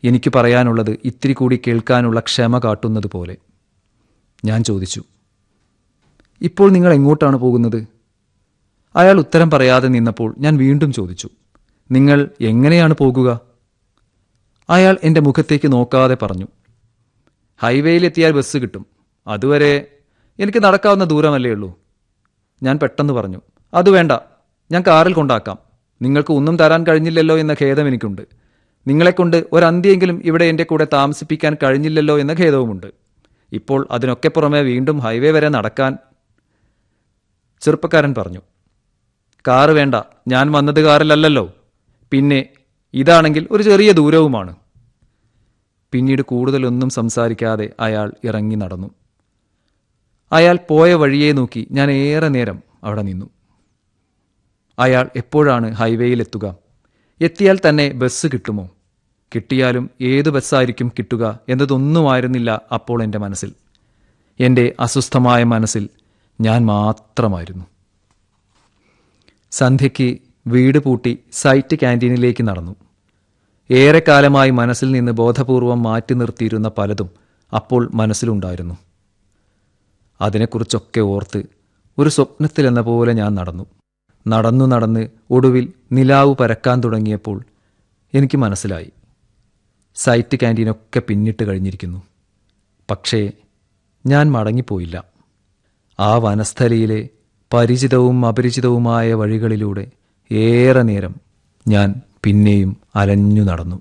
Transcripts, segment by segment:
എനിക്ക് പറയാനുള്ളത് ഇത്തിരി കൂടി കേൾക്കാനുള്ള ക്ഷമ കാട്ടുന്നത് പോലെ ഞാൻ ചോദിച്ചു ഇപ്പോൾ നിങ്ങൾ എങ്ങോട്ടാണ് പോകുന്നത് അയാൾ ഉത്തരം പറയാതെ നിന്നപ്പോൾ ഞാൻ വീണ്ടും ചോദിച്ചു നിങ്ങൾ എങ്ങനെയാണ് പോകുക അയാൾ എൻ്റെ മുഖത്തേക്ക് നോക്കാതെ പറഞ്ഞു ഹൈവേയിലെത്തിയാൽ ബസ് കിട്ടും അതുവരെ എനിക്ക് നടക്കാവുന്ന ദൂരമല്ലേ ഉള്ളൂ ഞാൻ പെട്ടെന്ന് പറഞ്ഞു അത് വേണ്ട ഞാൻ കാറിൽ കൊണ്ടാക്കാം നിങ്ങൾക്ക് ഒന്നും തരാൻ കഴിഞ്ഞില്ലല്ലോ എന്ന ഖേദം എനിക്കുണ്ട് നിങ്ങളെക്കൊണ്ട് ഒരന്തിയെങ്കിലും ഇവിടെ എൻ്റെ കൂടെ താമസിപ്പിക്കാൻ കഴിഞ്ഞില്ലല്ലോ എന്ന ഖേദവുമുണ്ട് ഇപ്പോൾ അതിനൊക്കെ പുറമെ വീണ്ടും ഹൈവേ വരെ നടക്കാൻ ചെറുപ്പക്കാരൻ പറഞ്ഞു കാറ് വേണ്ട ഞാൻ വന്നത് കാറിലല്ലല്ലോ പിന്നെ ഇതാണെങ്കിൽ ഒരു ചെറിയ ദൂരവുമാണ് പിന്നീട് കൂടുതലൊന്നും സംസാരിക്കാതെ അയാൾ ഇറങ്ങി നടന്നു അയാൾ പോയ വഴിയെ നോക്കി ഞാൻ ഏറെ നേരം അവിടെ നിന്നു അയാൾ എപ്പോഴാണ് ഹൈവേയിലെത്തുക എത്തിയാൽ തന്നെ ബസ് കിട്ടുമോ കിട്ടിയാലും ഏതു ബസ്സായിരിക്കും കിട്ടുക എന്നതൊന്നുമായിരുന്നില്ല അപ്പോൾ എൻ്റെ മനസ്സിൽ എൻ്റെ അസ്വസ്ഥമായ മനസ്സിൽ ഞാൻ മാത്രമായിരുന്നു സന്ധ്യയ്ക്ക് വീട് പൂട്ടി സൈറ്റ് ക്യാൻറ്റീനിലേക്ക് നടന്നു ഏറെക്കാലമായി മനസ്സിൽ നിന്ന് ബോധപൂർവം മാറ്റി നിർത്തിയിരുന്ന പലതും അപ്പോൾ മനസ്സിലുണ്ടായിരുന്നു അതിനെക്കുറിച്ചൊക്കെ ഓർത്ത് ഒരു സ്വപ്നത്തിലെന്ന പോലെ ഞാൻ നടന്നു നടന്നു നടന്ന് ഒടുവിൽ നിലാവ് പരക്കാൻ തുടങ്ങിയപ്പോൾ എനിക്ക് മനസ്സിലായി സൈറ്റ് ക്യാൻറ്റീനൊക്കെ പിന്നിട്ട് കഴിഞ്ഞിരിക്കുന്നു പക്ഷേ ഞാൻ മടങ്ങിപ്പോയില്ല ആ വനസ്ഥലിയിലെ പരിചിതവും അപരിചിതവുമായ വഴികളിലൂടെ ഏറെ നേരം ഞാൻ പിന്നെയും അലഞ്ഞു നടന്നു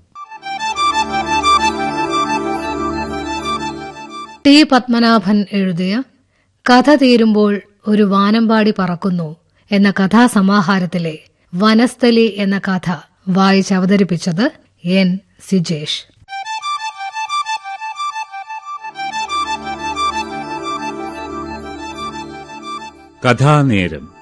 ടി പത്മനാഭൻ എഴുതിയ കഥ തീരുമ്പോൾ ഒരു വാനമ്പാടി പറക്കുന്നു എന്ന കഥാസമാഹാരത്തിലെ വനസ്ഥലി എന്ന കഥ വായിച്ചവതരിപ്പിച്ചത് എൻ സിജേഷ് കഥാനേരം